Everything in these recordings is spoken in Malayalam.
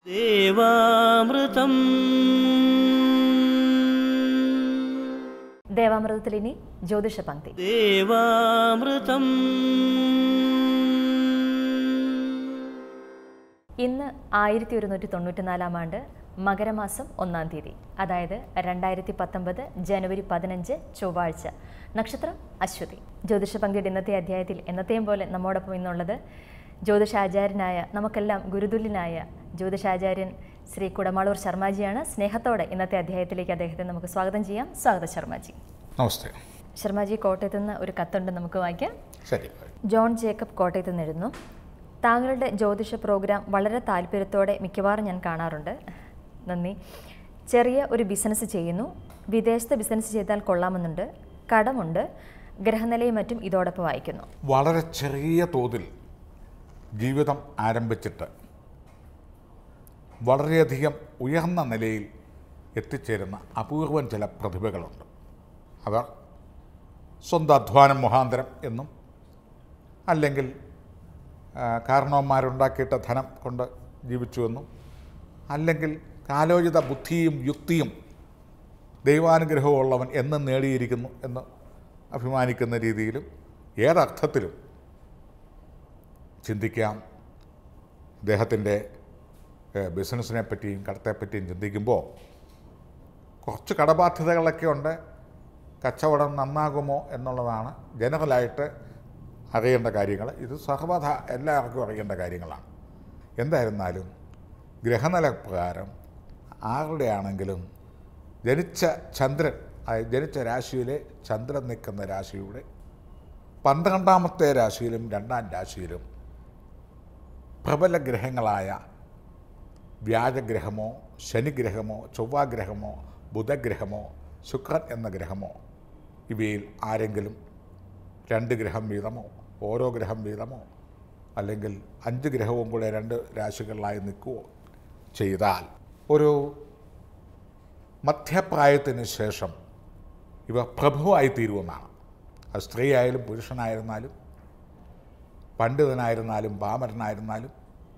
ദേവാമൃതം ദേവാമൃതത്തിൽ ഇനി ജ്യോതിഷ പങ്ക്തി ദേവാമൃതം ഇന്ന് ആയിരത്തി ഒരുന്നൂറ്റി തൊണ്ണൂറ്റിനാലാം ആണ്ട് മകരമാസം ഒന്നാം തീയതി അതായത് രണ്ടായിരത്തി പത്തൊമ്പത് ജനുവരി പതിനഞ്ച് ചൊവ്വാഴ്ച നക്ഷത്രം അശ്വതി ജ്യോതിഷ പങ്ക്തിയുടെ ഇന്നത്തെ അധ്യായത്തിൽ എന്നത്തെയും പോലെ നമ്മോടൊപ്പം ഇന്നുള്ളത് ജ്യോതിഷാചാര്യനായ നമുക്കെല്ലാം ഗുരുതുല്യനായ ജ്യോതിഷാചാര്യൻ ശ്രീ കുടമാളൂർ ശർമാജിയാണ് സ്നേഹത്തോടെ ഇന്നത്തെ അധ്യായത്തിലേക്ക് അദ്ദേഹത്തെ നമുക്ക് സ്വാഗതം ചെയ്യാം സ്വാഗതം ശർമാജി നമസ്തേ ശർമാജി കോട്ടയത്ത് നിന്ന് ഒരു കത്തുണ്ട് നമുക്ക് വായിക്കാം ശരി ജോൺ ജേക്കബ് കോട്ടയത്ത് നിന്നിരുന്നു താങ്കളുടെ ജ്യോതിഷ പ്രോഗ്രാം വളരെ താല്പര്യത്തോടെ മിക്കവാറും ഞാൻ കാണാറുണ്ട് നന്ദി ചെറിയ ഒരു ബിസിനസ് ചെയ്യുന്നു വിദേശത്ത് ബിസിനസ് ചെയ്താൽ കൊള്ളാമെന്നുണ്ട് കടമുണ്ട് ഗ്രഹനിലയും മറ്റും ഇതോടൊപ്പം വായിക്കുന്നു വളരെ ചെറിയ തോതിൽ ജീവിതം ആരംഭിച്ചിട്ട് വളരെയധികം ഉയർന്ന നിലയിൽ എത്തിച്ചേരുന്ന അപൂർവം ചില പ്രതിഭകളുണ്ട് അവർ സ്വന്തം അധ്വാനം മുഖാന്തരം എന്നും അല്ലെങ്കിൽ ആ, കാരണവന്മാരുണ്ടാക്കിയിട്ട ധനം കൊണ്ട് ജീവിച്ചുവെന്നും അല്ലെങ്കിൽ കാലോചിത ബുദ്ധിയും യുക്തിയും ദൈവാനുഗ്രഹവും ഉള്ളവൻ എന്നും നേടിയിരിക്കുന്നു എന്ന് അഭിമാനിക്കുന്ന രീതിയിലും ഏതർത്ഥത്തിലും ചിന്തിക്കാം അദ്ദേഹത്തിൻ്റെ ബിസിനസ്സിനെ പറ്റിയും കടത്തെപ്പറ്റിയും ചിന്തിക്കുമ്പോൾ കുറച്ച് കടബാധ്യതകളൊക്കെ ഉണ്ട് കച്ചവടം നന്നാകുമോ എന്നുള്ളതാണ് ജനറലായിട്ട് അറിയേണ്ട കാര്യങ്ങൾ ഇത് സർവ്വത എല്ലാവർക്കും അറിയേണ്ട കാര്യങ്ങളാണ് എന്തായിരുന്നാലും ഗ്രഹനില പ്രകാരം ആരുടെ ആണെങ്കിലും ജനിച്ച ചന്ദ്രൻ അതായത് ജനിച്ച രാശിയിലെ ചന്ദ്രൻ നിൽക്കുന്ന രാശിയുടെ പന്ത്രണ്ടാമത്തെ രാശിയിലും രണ്ടാം രാശിയിലും പ്രബല ഗ്രഹങ്ങളായ വ്യാഴഗ്രഹമോ ശനിഗ്രഹമോ ചൊവ്വാഗ്രഹമോ ബുധഗ്രഹമോ ശുക്രൻ എന്ന ഗ്രഹമോ ഇവയിൽ ആരെങ്കിലും രണ്ട് ഗ്രഹം വീതമോ ഓരോ ഗ്രഹം വീതമോ അല്ലെങ്കിൽ അഞ്ച് ഗ്രഹവും കൂടെ രണ്ട് രാശികളിലായി നിൽക്കുകയോ ചെയ്താൽ ഒരു മധ്യപ്രായത്തിന് ശേഷം ഇവ പ്രഭുവായി തീരുമെന്നാണ് അത് സ്ത്രീ ആയാലും പുരുഷനായിരുന്നാലും പണ്ഡിതനായിരുന്നാലും പാമരനായിരുന്നാലും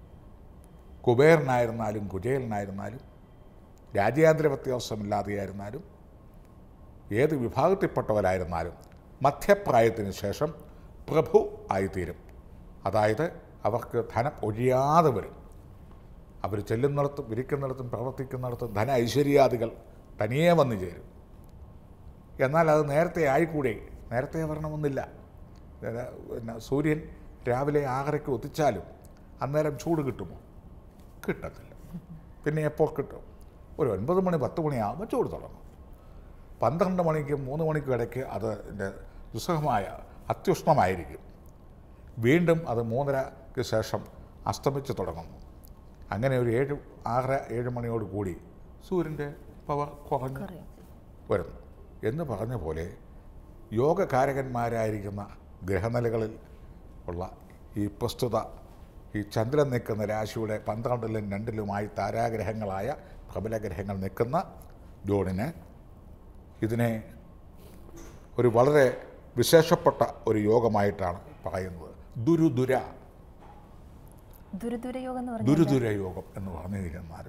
കുബേരനായിരുന്നാലും കുചേലനായിരുന്നാലും രാജ്യാന്തര വ്യത്യാസമില്ലാതെയായിരുന്നാലും ഏത് വിഭാഗത്തിൽപ്പെട്ടവരായിരുന്നാലും മധ്യപ്രായത്തിന് ശേഷം പ്രഭു ആയിത്തീരും അതായത് അവർക്ക് ധനം ഒഴിയാതെ വരും അവർ ചെല്ലുന്നിടത്തും വിരിക്കുന്നിടത്തും പ്രവർത്തിക്കുന്നിടത്തും ധന ഐശ്വര്യാദികൾ തനിയെ വന്നു ചേരും എന്നാൽ അത് നേരത്തെ ആയിക്കൂടെ നേരത്തെ വരണമെന്നില്ല ഇത് പിന്നെ സൂര്യൻ രാവിലെ ആറരയ്ക്ക് ഒത്തിച്ചാലും അന്നേരം ചൂട് കിട്ടുമോ കിട്ടത്തില്ല പിന്നെ എപ്പോൾ കിട്ടും ഒരു ഒൻപത് മണി പത്ത് മണിയാകുമ്പോൾ ചൂട് തുടങ്ങും പന്ത്രണ്ട് മണിക്കും മൂന്ന് മണിക്കും ഇടയ്ക്ക് അത് ഇതിൻ്റെ ദുസ്സഹമായ അത്യുഷ്ണമായിരിക്കും വീണ്ടും അത് മൂന്നരയ്ക്ക് ശേഷം അസ്തമിച്ച് തുടങ്ങുന്നു അങ്ങനെ ഒരു ഏഴ് ആറര ഏഴ് മണിയോട് കൂടി സൂര്യൻ്റെ പവർ കുറഞ്ഞു വരുന്നു എന്ന് പറഞ്ഞ പോലെ യോഗകാരകന്മാരായിരിക്കുന്ന ഗ്രഹനിലകളിൽ ഉള്ള ഈ പ്രസ്തുത ഈ ചന്ദ്രൻ നിൽക്കുന്ന രാശിയുടെ പന്ത്രണ്ടിലും രണ്ടിലുമായി താരാഗ്രഹങ്ങളായ പ്രബല ഗ്രഹങ്ങൾ നിൽക്കുന്ന ജോണിന് ഇതിനെ ഒരു വളരെ വിശേഷപ്പെട്ട ഒരു യോഗമായിട്ടാണ് പറയുന്നത് ദുരുദുര ദുരിദുര യോഗം എന്ന് പറഞ്ഞാൽ ദുരുദുര യോഗം എന്ന് പറഞ്ഞു കഴിഞ്ഞാൽ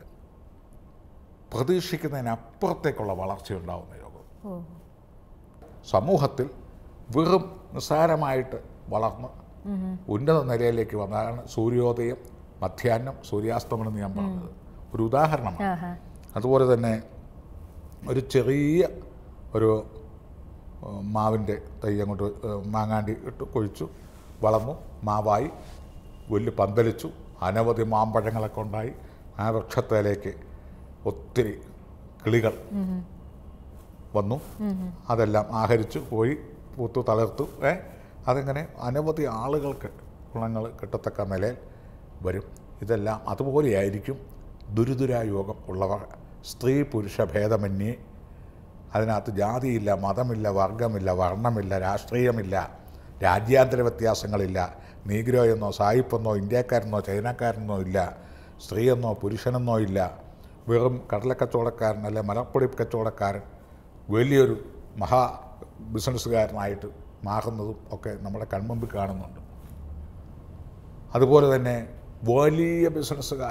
പ്രതീക്ഷിക്കുന്നതിനപ്പുറത്തേക്കുള്ള വളർച്ചയുണ്ടാവുന്ന യോഗം ഓ സമൂഹത്തിൽ വെറും നിസ്സാരമായിട്ട് വളർന്ന് ഉന്നത നിലയിലേക്ക് വന്നതാണ് സൂര്യോദയം മധ്യാഹ്നം സൂര്യാസ്തമനം എന്ന് ഞാൻ പറഞ്ഞത് ഒരു ഉദാഹരണമാണ് ആഹാ അതുപോലെ തന്നെ ഒരു ചെറിയ ഒരു ഏഹ്, മാവിൻ്റെ തൈ അങ്ങോട്ട് ഏഹ്, മാങ്ങാണ്ടി ഇട്ട് കൊഴിച്ചു വളർന്നു മാവായി വലിയ പന്തലിച്ചു അനവധി മാമ്പഴങ്ങളൊക്കെ ഉണ്ടായി ആ വൃക്ഷത്തിലേക്ക് ഒത്തിരി കിളികൾ വന്നു അതെല്ലാം ആഹരിച്ചു പോയി പൂത്തു തളർത്തു ഏ അതിങ്ങനെ അനവധി ആളുകൾക്ക് ഗുണങ്ങൾ കിട്ടത്തക്ക നിലയിൽ വരും ഇതെല്ലാം അതുപോലെയായിരിക്കും ദുരിതുരായോഗം ഉള്ളവർ സ്ത്രീ പുരുഷ ഭേദമന്യേ അതിനകത്ത് ജാതിയില്ല മതമില്ല വർഗമില്ല വർണ്ണമില്ല രാഷ്ട്രീയമില്ല രാജ്യാന്തര വ്യത്യാസങ്ങളില്ല നീഗ്രോ എന്നോ സായിപ്പെന്നോ ഇന്ത്യക്കാരെന്നോ ചൈനക്കാരെന്നോ ഇല്ല സ്ത്രീയെന്നോ പുരുഷനെന്നോ ഇല്ല വെറും കടലക്കച്ചവടക്കാരൻ അല്ലെ മലപ്പൊടി കച്ചവടക്കാരൻ വലിയൊരു മഹാ ബിസിനസ്സുകാരനായിട്ട് മാറുന്നതും ഒക്കെ നമ്മുടെ കൺമുമ്പിൽ കാണുന്നുണ്ട് അതുപോലെ തന്നെ വലിയ ബിസിനസ്സുകാർ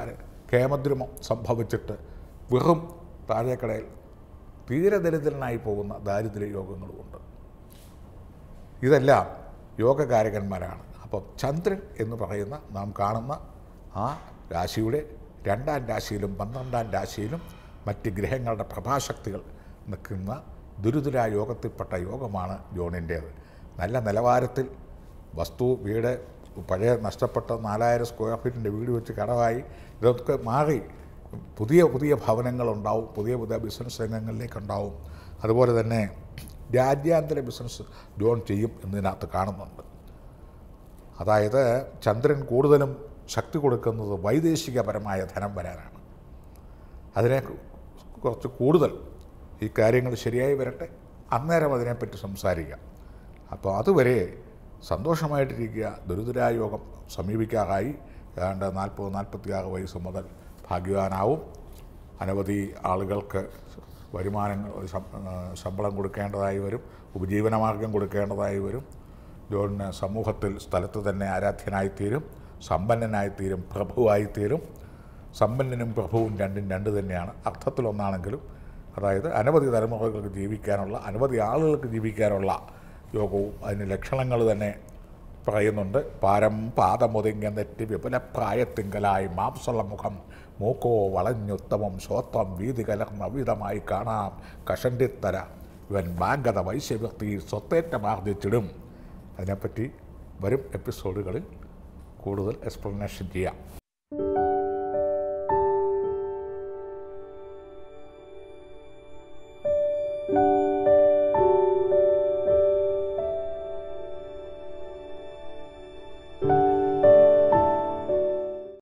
കേമദ്രുമം സംഭവിച്ചിട്ട് വെറും താഴേക്കടയിൽ തീരെ ദരിദ്രനായി പോകുന്ന ദാരിദ്ര്യ യോഗങ്ങളുമുണ്ട് ഇതെല്ലാം യോഗകാരകന്മാരാണ് അപ്പം ചന്ദ്രൻ എന്ന് പറയുന്ന നാം കാണുന്ന ആ രാശിയുടെ രണ്ടാം രാശിയിലും പന്ത്രണ്ടാം രാശിയിലും മറ്റ് ഗ്രഹങ്ങളുടെ പ്രഭാശക്തികൾ നിൽക്കുന്ന ദുരിതുര യോഗത്തിൽപ്പെട്ട യോഗമാണ് ജോണിൻ്റേത് നല്ല നിലവാരത്തിൽ വസ്തു വീട് പഴയ നഷ്ടപ്പെട്ട നാലായിരം സ്ക്വയർ ഫീറ്റിൻ്റെ വീട് വെച്ച് കടമായി ഇതൊക്കെ മാറി പുതിയ പുതിയ ഭവനങ്ങളുണ്ടാവും പുതിയ പുതിയ ബിസിനസ് രംഗങ്ങളിലേക്കുണ്ടാവും അതുപോലെ തന്നെ രാജ്യാന്തര ബിസിനസ് ജോൺ ചെയ്യും എന്നതിനകത്ത് കാണുന്നുണ്ട് അതായത് ചന്ദ്രൻ കൂടുതലും ശക്തി കൊടുക്കുന്നത് വൈദേശികപരമായ ധനം വരാനാണ് അതിനെ കുറച്ച് കൂടുതൽ ഈ കാര്യങ്ങൾ ശരിയായി വരട്ടെ അന്നേരം അതിനെപ്പറ്റി സംസാരിക്കാം അപ്പോൾ അതുവരെ സന്തോഷമായിട്ടിരിക്കുക ദുരിതരായോഗം സമീപിക്കാറായി ഏതാണ്ട് നാൽപ്പത് നാൽപ്പത്തിയാറ് വയസ്സ് മുതൽ ഭാഗ്യവാനാവും അനവധി ആളുകൾക്ക് വരുമാനങ്ങൾ ശം- ആ, ശമ്പളം കൊടുക്കേണ്ടതായി വരും ഉപജീവനമാർഗം കൊടുക്കേണ്ടതായി വരും ജോണിന് സമൂഹത്തിൽ സ്ഥലത്ത് തന്നെ ആരാധ്യനായിത്തീരും സമ്പന്നനായിത്തീരും പ്രഭുവായിത്തീരും സമ്പന്നനും പ്രഭുവും രണ്ടും രണ്ട് തന്നെയാണ് അർത്ഥത്തിലൊന്നാണെങ്കിലും അതായത് അനവധി തലമുറകൾക്ക് ജീവിക്കാനുള്ള അനവധി ആളുകൾക്ക് ജീവിക്കാനുള്ള യോഗവും അതിന് ലക്ഷണങ്ങൾ തന്നെ പറയുന്നുണ്ട് പാരം പാദമുതിങ്ങ നെറ്റി വിപുലപ്രായത്തിങ്കലായി മാംസമുള്ള മുഖം മൂക്കോ വളഞ്ഞുത്തമം ശ്രോത്രം വീതി കലർന്ന അവിധമായി കാണാം കഷണ്ടിത്തര ഇവൻ ബാങ്കത വൈശ്യവ്യക്തി സ്വത്തേറ്റമാർജിച്ചിടും അതിനെപ്പറ്റി വരും എപ്പിസോഡുകളിൽ കൂടുതൽ എക്സ്പ്ലനേഷൻ ചെയ്യാം